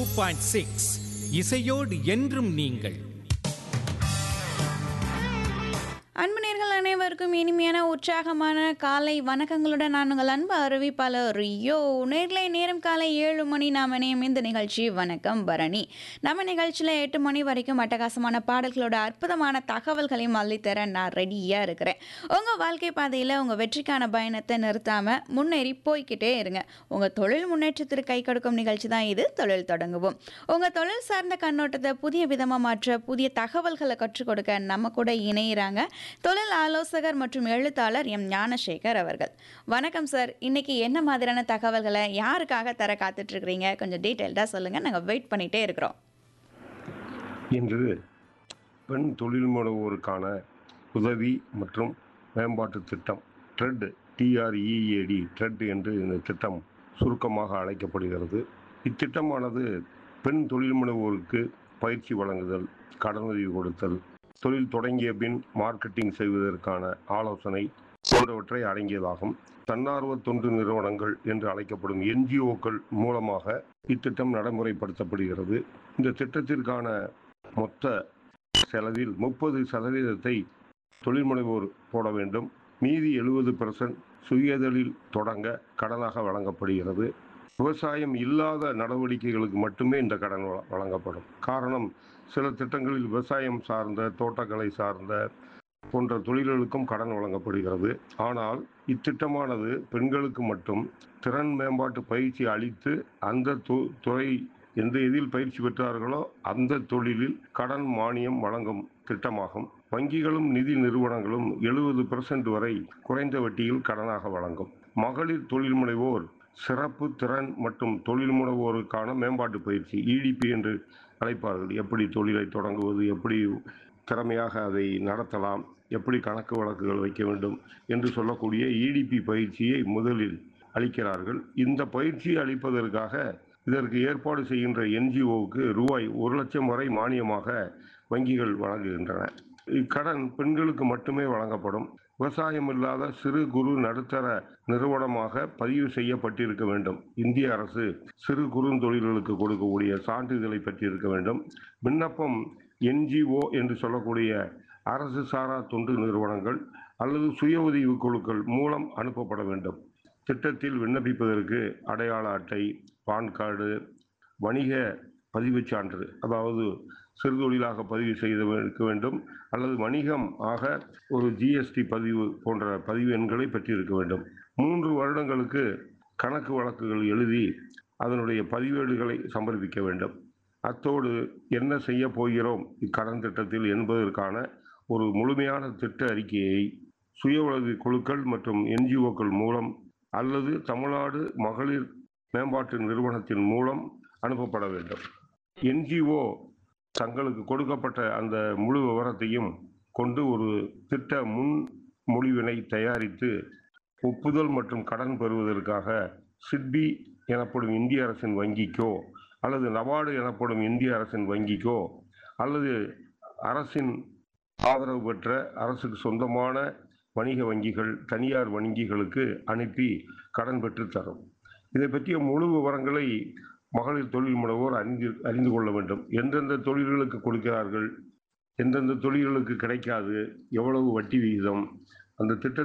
point six இசையோடு என்றும் நீங்கள் அன்பு நேர்கள் அனைவருக்கும் இனிமையான உற்சாகமான காலை வணக்கங்களுடன் நான் உங்கள் அன்பு அறிவிப்பாளர் ரியோ நேர்லை நேரம் காலை ஏழு மணி நாம் இணையும் இந்த நிகழ்ச்சி வணக்கம் பரணி நம்ம நிகழ்ச்சியில் எட்டு மணி வரைக்கும் அட்டகாசமான பாடல்களோட அற்புதமான தகவல்களையும் அள்ளித்தர நான் ரெடியாக இருக்கிறேன் உங்கள் வாழ்க்கை பாதையில் உங்கள் வெற்றிக்கான பயணத்தை நிறுத்தாமல் முன்னேறி போய்க்கிட்டே இருங்க உங்கள் தொழில் முன்னேற்றத்திற்கு கை கொடுக்கும் நிகழ்ச்சி தான் இது தொழில் தொடங்குவோம் உங்கள் தொழில் சார்ந்த கண்ணோட்டத்தை புதிய விதமாக மாற்ற புதிய தகவல்களை கற்றுக் கொடுக்க நம்ம கூட இணையிறாங்க தொழில் ஆலோசகர் மற்றும் எழுத்தாளர் எம் ஞானசேகர் அவர்கள் வணக்கம் சார் இன்னைக்கு என்ன மாதிரியான தகவல்களை யாருக்காக தர காத்துட்டு இருக்கிறீங்க கொஞ்சம் டீட்டெயில்டாக சொல்லுங்க நாங்கள் வெயிட் பண்ணிட்டே இருக்கிறோம் இன்று பெண் தொழில் முனைவோருக்கான உதவி மற்றும் மேம்பாட்டு திட்டம் ட்ரெட் டிஆர்இஏடி ட்ரெட் என்று இந்த திட்டம் சுருக்கமாக அழைக்கப்படுகிறது இத்திட்டமானது பெண் தொழில் முனைவோருக்கு பயிற்சி வழங்குதல் கடனுதவி கொடுத்தல் தொழில் தொடங்கிய பின் மார்க்கெட்டிங் செய்வதற்கான ஆலோசனை போன்றவற்றை அடங்கியதாகும் தன்னார்வ தொண்டு நிறுவனங்கள் என்று அழைக்கப்படும் என்ஜிஓக்கள் மூலமாக இத்திட்டம் நடைமுறைப்படுத்தப்படுகிறது இந்த திட்டத்திற்கான மொத்த செலவில் முப்பது சதவீதத்தை தொழில் முனைவோர் போட வேண்டும் மீதி எழுபது பெர்சன்ட் சுயதொழில் தொடங்க கடனாக வழங்கப்படுகிறது விவசாயம் இல்லாத நடவடிக்கைகளுக்கு மட்டுமே இந்த கடன் வழ- வழங்கப்படும் காரணம் சில திட்டங்களில் விவசாயம் சார்ந்த தோட்டக்கலை சார்ந்த போன்ற தொழில்களுக்கும் கடன் வழங்கப்படுகிறது ஆனால் இத்திட்டமானது பெண்களுக்கு மட்டும் திறன் மேம்பாட்டு பயிற்சி அளித்து அந்த து- துறை எந்த எதில் பயிற்சி பெற்றார்களோ அந்த தொழிலில் கடன் மானியம் வழங்கும் திட்டமாகும் வங்கிகளும் நிதி நிறுவனங்களும் எழுபது பெர்சன்ட் வரை குறைந்த வட்டியில் கடனாக வழங்கும் மகளிர் தொழில் முனைவோர் சிறப்பு திறன் மற்றும் தொழில் முனைவோருக்கான மேம்பாட்டு பயிற்சி இடிபி என்று அழைப்பார்கள் எப்படி தொழிலை தொடங்குவது எப்படி திறமையாக அதை நடத்தலாம் எப்படி கணக்கு வழக்குகள் வைக்க வேண்டும் என்று சொல்லக்கூடிய இடிபி பயிற்சியை முதலில் அளிக்கிறார்கள் இந்த பயிற்சியை அளிப்பதற்காக இதற்கு ஏற்பாடு செய்கின்ற என்ஜிஓவுக்கு ரூபாய் ஒரு லட்சம் வரை மானியமாக வங்கிகள் வழங்குகின்றன இக்கடன் பெண்களுக்கு மட்டுமே வழங்கப்படும் விவசாயம் இல்லாத சிறு குறு நடுத்தர நிறுவனமாக பதிவு செய்யப்பட்டிருக்க வேண்டும் இந்திய அரசு சிறு குறுந்தொழில்களுக்கு கொடுக்கக்கூடிய சான்றிதழை பெற்றிருக்க வேண்டும் விண்ணப்பம் என்ஜிஓ என்று சொல்லக்கூடிய அரசு சாரா தொண்டு நிறுவனங்கள் அல்லது சுய உதவி குழுக்கள் மூலம் அனுப்பப்பட வேண்டும் திட்டத்தில் விண்ணப்பிப்பதற்கு அடையாள அட்டை பான் கார்டு வணிக பதிவுச் சான்று அதாவது சிறு தொழிலாக பதிவு செய்து இருக்க வேண்டும் அல்லது வணிகம் ஆக ஒரு ஜிஎஸ்டி பதிவு போன்ற பதிவு எண்களை பெற்றிருக்க வேண்டும் மூன்று வருடங்களுக்கு கணக்கு வழக்குகள் எழுதி அதனுடைய பதிவேடுகளை சமர்ப்பிக்க வேண்டும் அத்தோடு என்ன செய்ய போகிறோம் இக்கடன் திட்டத்தில் என்பதற்கான ஒரு முழுமையான திட்ட அறிக்கையை சுய உதவி குழுக்கள் மற்றும் என்ஜிஓக்கள் மூலம் அல்லது தமிழ்நாடு மகளிர் மேம்பாட்டு நிறுவனத்தின் மூலம் அனுப்பப்பட வேண்டும் என்ஜிஓ தங்களுக்கு கொடுக்கப்பட்ட அந்த முழு விவரத்தையும் கொண்டு ஒரு திட்ட முன் முடிவினை தயாரித்து ஒப்புதல் மற்றும் கடன் பெறுவதற்காக சிட்பி எனப்படும் இந்திய அரசின் வங்கிக்கோ அல்லது நபார்டு எனப்படும் இந்திய அரசின் வங்கிக்கோ அல்லது அரசின் ஆதரவு பெற்ற அரசுக்கு சொந்தமான வணிக வங்கிகள் தனியார் வங்கிகளுக்கு அனுப்பி கடன் பெற்று தரும் இதை பற்றிய முழு விவரங்களை மகளிர் தொழில் முனைவோர் அறிந்து அறிந்து கொள்ள வேண்டும் எந்தெந்த தொழில்களுக்கு கொடுக்கிறார்கள் எந்தெந்த தொழில்களுக்கு கிடைக்காது எவ்வளவு வட்டி விகிதம் அந்த திட்ட